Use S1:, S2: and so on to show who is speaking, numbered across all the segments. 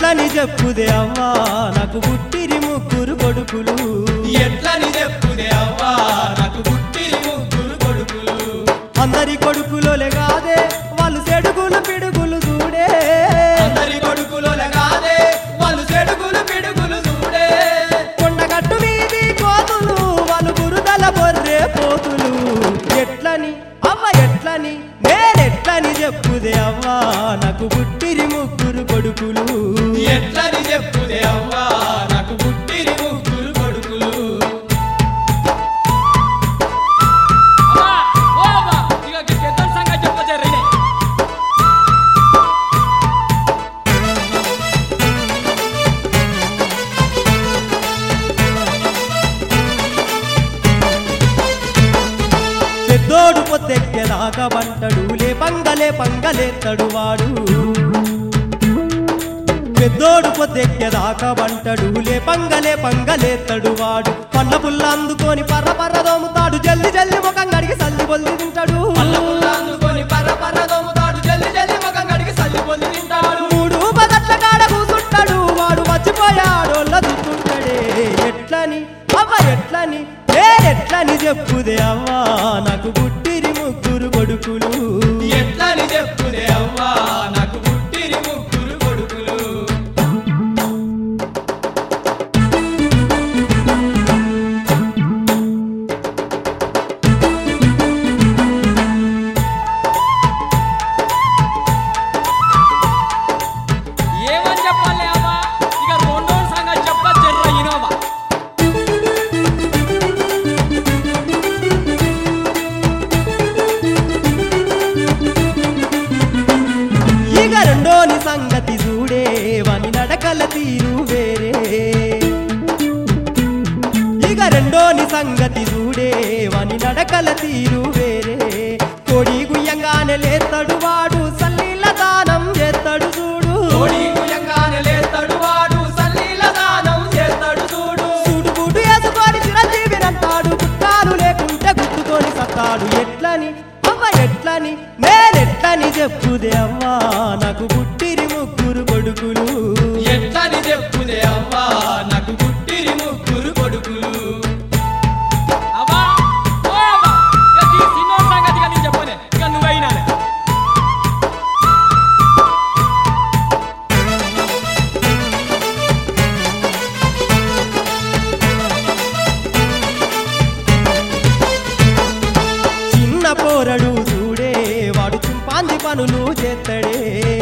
S1: ఎట్లని చెప్పుదే అవ్వా నాకు పుట్టిరి ముగ్గురు కొడుకులు
S2: ఎట్లని చెప్పుదే అవ్వా నాకు పుట్టిరి ముగ్గురు కొడుకులు
S1: అందరి కొడుకులోలే కాదే వాళ్ళు చెడుగులు పిడుగులు చూడే
S2: అందరి కొడుకులోనే కాదే వాళ్ళు చెడుగులు పిడుగులు చూడే
S1: కొండగట్టు మీది కోతులు వాళ్ళు బురదల బొర్రే పోతులు ఎట్లని అవ్వ ఎట్లని నేనెట్లని చెప్పుదే అవ్వా నాకు పుట్టిరి ముగ్గురు కొడుకులు
S2: ఎట్లని చెప్పుదే అవ్వా నాకు పుట్టిరి ముగ్గురు కొడుకులు
S3: అమ్మా ఓ అమ్మా ఇక పెద్దల సంగతి చెప్పొచ్చారు రీనే
S1: పెద్దోడు పొద్దెక్కేదాకా వంటడు లే పంగలే పంగలేత్తడు వాడు పెద్దోడు పొద్దెక్కేదాకా వంటడు లే పంగలే పంగలేత్తడు వాడు పండ్ల పుల్ల అందుకొని పర్ర పర్ర దోముతాడు జల్ది జల్ది ముఖం కడిగి సల్లి బొల్లి తింటాడు
S2: పళ్ళ పుల్ల అందుకొని పర్ర పర్ర దొమ్ముతాడు జల్ది జల్ది మగం కడిగి సల్లి పొంది తింటాడు
S1: మూడు పదట్ల కాడ కూసుంటాడు వాడు మర్చిపోయాడోళ్ళ దుస్తుంటాడే ఎట్లని అవ్వ ఎట్లని నేనెట్లని చెప్పుదే అవ్వా నాకు పుట్టిరి ముగ్గురు కొడుకులు
S2: ఎట్లని చెప్పుదే అవ్వా నాకు పుట్టిరి ముగ్గురు కొడుకులు
S3: ఏమని చెప్పాలి అమ్మా ఇక రెండో సంగతి చెప్పొచ్చారు ఇనోవా
S1: ఇక రెండోని సంగతి చూడే వాని నడకల తీరు వేరే ఇక రెండోని సంగతి చూడే వాని నడకల తీరు వేరే కోడి గుయ్యంగానే లేస్తాడు వాడు సల్లీల దానం చేస్తాడు చూడు
S2: కోడి కుయంగానే లేస్తాడు వాడు సల్లీల దానం చేస్తాడు చూడు
S1: సూటు బూటు వేసుకొని చిరంజీవినంటాడు గుట్టాలు లేకుంటే గుర్తుకొని సత్తాడు ఎట్లని అవ్వ ఎట్లని నేనెట్లని చెప్పుదే అవ్వా నాకు పుట్టిరి ముగ్గురు కొడుకులు
S2: ఎట్లని చెప్పుదే అవ్వా నాకు పుట్టిరి ముగ్గురు కొడుకులు
S3: అమ్మా ఓ అమ్మా ఇక ఈ సిన్నోడి సంగతి ఇక నేను చెప్పనే ఇక నువ్వైనానే
S1: చిన్న పోరడు చూడే వాడు చింపాంది పనులు చేస్తాడే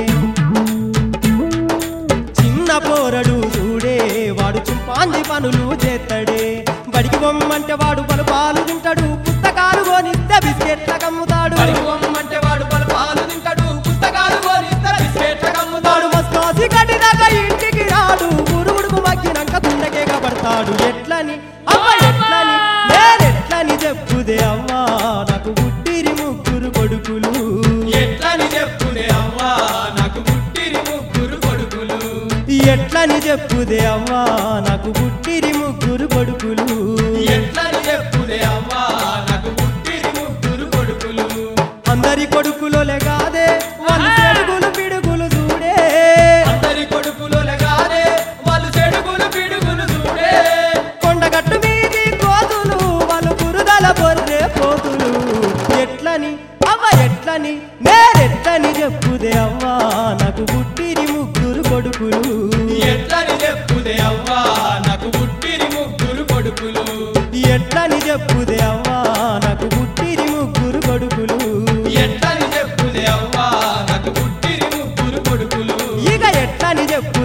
S1: చిన్న పోరడు చూడే వాడు చింపాంది పనులు చేస్తాడే బడికి బొమ్మంటే వాడు పలు పాలు తింటాడు పుస్తకాలు కొనిస్తే బిస్కెట్ల కమ్ముతాడు
S2: బడికి పొమ్మంటే వాడు పలు పాలు తింటాడు పుస్తకాలు కోరిస్తే బిస్కెట్ల కమ్ముతాడు
S1: వాడు మస్తోసి కట్టినాక ఇంటికి రాడు గురుగుడుకు మగ్గినాక గుండెకే కబడతాడు ఎట్లని అవ్వ ఎట్లని నేనెట్లని చెప్పుదే అవ్వా నాకు పుట్టిరి ముగ్గురు కొడుకులు
S2: ఎట్లని చెప్పుదే అవ్వా నాకు పుట్టిరి ముగ్గురు కొడుకులు
S1: ఎట్లని చెప్పుదే అవ్వా నాకు పుట్టిరి ముగ్గురు కొడుకులు
S2: ఎట్లని చెప్పుదే అవ్వా నాకు పుట్టిరి ముగ్గురు కొడుకులు
S1: అందరి కొడుకులోలే కాదే వాళ్ళు చెడుగులు పిడుగులు చూడే
S2: అందరి కొడుకులోనే కాదే వాళ్ళు చెడుగులు పిడుగులు చూడే
S1: కొండగట్టు మీది కోతులు వాళ్ళు బురదల బొర్రే పోతులు ఎట్లని అవ్వ ఎట్లని నేనెట్లని చెప్పుదే అవ్వా నాకు పుట్టిరి ముగ్గురు కొడుకులు
S2: ఎట్లని చెప్పుదే అవ్వా నాకు పుట్టిరి ముగ్గురు కొడుకులు
S1: ఎట్లని చెప్పుదే అవ్వా నాకు పుట్టిరి ముగ్గురు కొడుకులు
S2: ఎట్లని చెప్పుదే అవ్వా నాకు పుట్టిరి ముగ్గురు కొడుకులు
S1: ఇక ఎట్లని చెప్పు